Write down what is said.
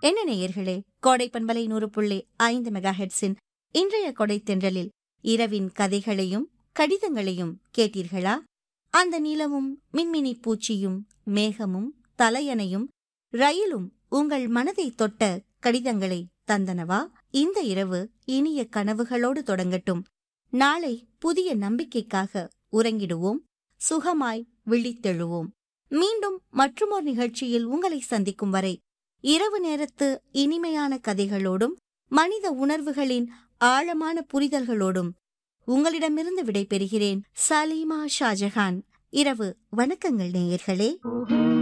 என்ன நேயர்களே கோடை பண்பலை நூறு புள்ளி ஐந்து மெகா ஹெட்ஸின் இன்றைய கொடை தென்றலில் இரவின் கதைகளையும் கடிதங்களையும் கேட்டீர்களா அந்த நிலவும் மின்மினி பூச்சியும் மேகமும் தலையணையும் ரயிலும் உங்கள் மனதை தொட்ட கடிதங்களை தந்தனவா இந்த இரவு இனிய கனவுகளோடு தொடங்கட்டும் நாளை புதிய நம்பிக்கைக்காக உறங்கிடுவோம் சுகமாய் விழித்தெழுவோம் மீண்டும் மற்றுமோர் நிகழ்ச்சியில் உங்களை சந்திக்கும் வரை இரவு நேரத்து இனிமையான கதைகளோடும் மனித உணர்வுகளின் ஆழமான புரிதல்களோடும் உங்களிடமிருந்து விடைபெறுகிறேன் சலீமா ஷாஜஹான் இரவு வணக்கங்கள் நேயர்களே